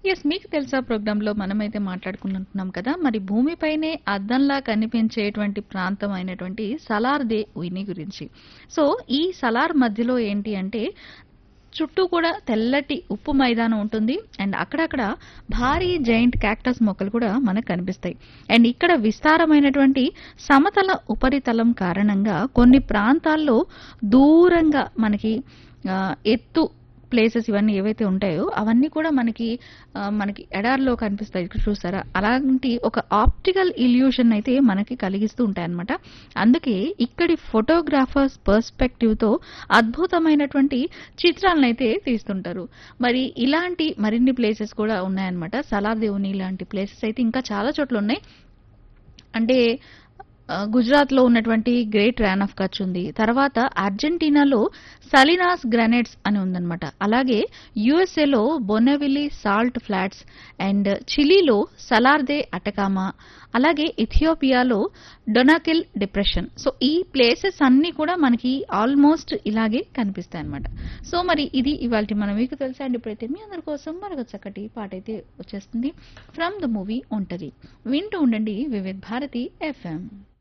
yes మీకు తెలుసా ప్రోగ్రాంలో మనమైతే మాట్లాడుకుంటున్నాం కదా మరి భూమిపైనే అద్దంలా కనిపించేటువంటి ప్రాంతం అయినటువంటి సలార్ దే ఉయిని గురించి సో ఈ సలార్ మధ్యలో ఏంటి అంటే చుట్టూ కూడా తెల్లటి ఉప్పు మైదానం ఉంటుంది అండ్ అక్కడక్కడ భారీ జైంట్ క్యాక్టస్ మొక్కలు కూడా మనకు కనిపిస్తాయి అండ్ ఇక్కడ విస్తారమైనటువంటి సమతల ఉపరితలం కారణంగా కొన్ని ప్రాంతాల్లో దూరంగా మనకి ఆ, ఎత్తు ప్లేసెస్ ఇవన్నీ ఏవైతే ఉంటాయో అవన్నీ కూడా మనకి ఆ, మనకి ఎడారిలో కనిపిస్తాయి ఇక్కడ చూసారా అలాంటి ఒక ఆప్టికల్ ఇల్యూషన్ అయితే మనకి కలిగిస్తూ ఉంటాయి అన్నమాట అందుకే ఇక్కడి ఫోటోగ్రాఫర్స్ పర్స్పెక్టివ్ తో అద్భుతమైనటువంటి చిత్రాలను అయితే తీస్తుంటారు మరి ఇలాంటి మరిన్ని ప్లేసెస్ కూడా ఉన్నాయన్నమాట సలార్ దేవుని ఇలాంటి ప్లేసెస్ అయితే ఇంకా చాలా చోట్ల ఉన్నాయి అంటే ఆ, గుజరాత్లో ఉన్నటువంటి గ్రేట్ ర్యాన్ ఆఫ్ కచ్ ఉంది తర్వాత అర్జెంటీనాలో సలినాస్ గ్రానైట్స్ అని ఉందన్నమాట అలాగే యుఎస్ఏలో బొనెవిలి సాల్ట్ ఫ్లాట్స్ అండ్ చిలీలో సలార్దే అటకామా అలాగే ఇథియోపియాలో డొనాకిల్ డిప్రెషన్ సో ఈ ప్లేసెస్ అన్నీ కూడా మనకి ఆల్మోస్ట్ ఇలాగే కనిపిస్తాయి అన్నమాట సో మరి ఇది ఇవాళ మనం మీకు తెలుసా అండి ఇప్పుడైతే మీ అందరి కోసం మరొక చక్కటి పాట అయితే వచ్చేస్తుంది ఫ్రమ్ ద మూవీ ఒంటరి వింటూ ఉండండి వివిధ్ భారతి ఎఫ్ఎం